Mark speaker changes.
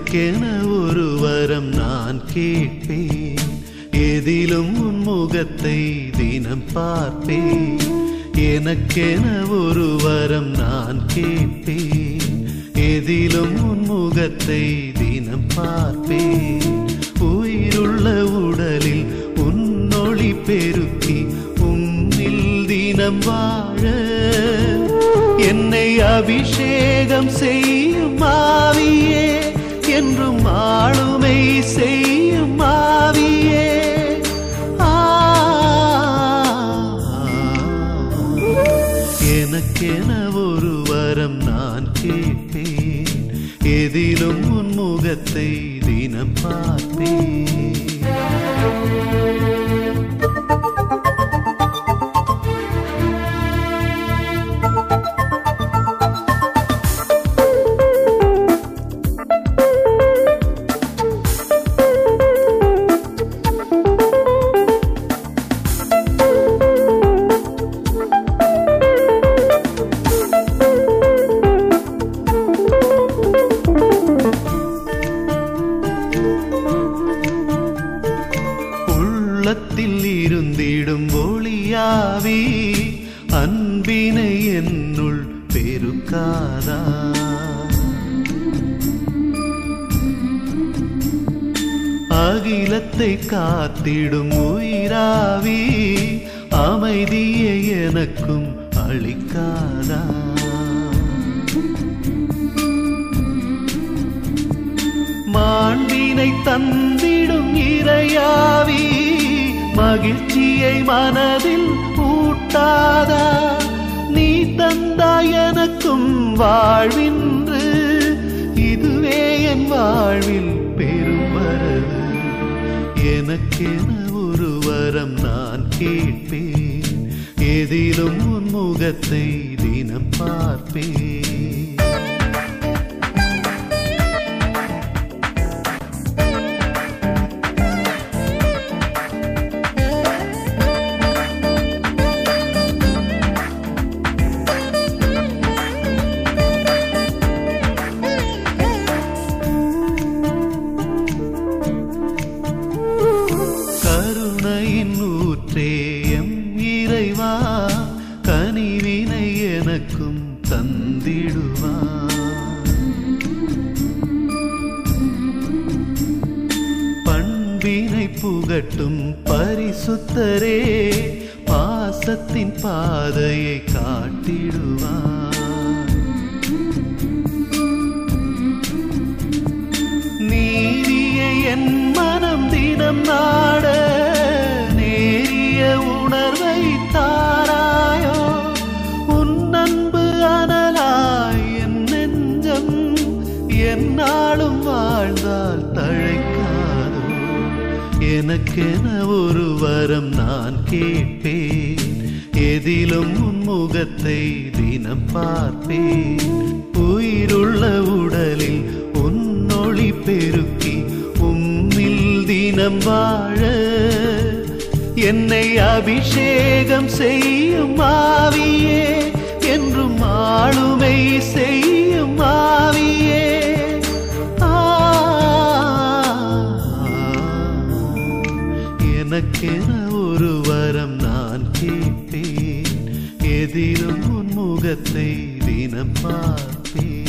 Speaker 1: எனக்கென ஒரு வரம் நான் கேட்பேன் எதிலும் உன் முகத்தை தினம் பார்ப்பேன் எனக்கென ஒரு வரம் நான் கேட்பேன் எதிலும் உன் முகத்தை தினம் பார்ப்பேன் உயிருள்ள உடலில் உன்னொளி பெருக்கி உன்னில் தினம் வாழ என்னை அபிஷேகம் செய்யும் ஆவியே என்றும் ஆளுமை செய்யும் ஆவியே ஆ, எனக்கென ஒரு வரம் நான் கேட்பேன் எதிலும் உன் முகத்தை தினம் பார்ப்பேன் உள்ளத்தில் இருந்திடும் ஒளியாவி அன்பினை என்னுள் பெருக்காதா அகிலத்தை காத்திடும் உயிராவி அமைதியை எனக்கும் அளிக்காதா மாண்பினை தந்திடும் இறையாவி மகிழ்ச்சியை மனதில் ஊட்டாதா நீ தந்தாய் எனக்கும் வாழ்வின்று இதுவே என் வாழ்வில் பெரும் வரவு எனக்கென ஒரு வரம் நான் கேட்பேன் எதிலும் உன் முகத்தை தினம் பார்ப்பேன் கருணையின் ஊற்றேயம் இறைவா கனிவினை எனக்கும் தந்திடுவான் பண்பினை புகட்டும் பரிசுத்தரே பாசத்தின் பாதையை காட்டிடுவான் நீதியை என் மனம் தினம் நாட நேரிய உணர்வை தாராயோ உன் அன்பு அனலாய் என் நெஞ்சம் என்னாலும் வாழ்ந்தால் தழைக்காதோ எனக்கென ஒரு வரம் நான் கேட்பேன் எதிலும் உன் முகத்தை தினம் பார்ப்பேன் உயிருள்ள உடலில் உன்னொளி பெருக்கி உம்மில் தினம் வாழ என்னை அபிஷேகம் செய்யும் ஆவியே என்றும் ஆளுமை செய்யும் ஆவியே ஆ, எனக்கென ஒரு வரம் நான் கேட்பேன் எதிலும் உன் முகத்தை தினம் பார்ப்பேன்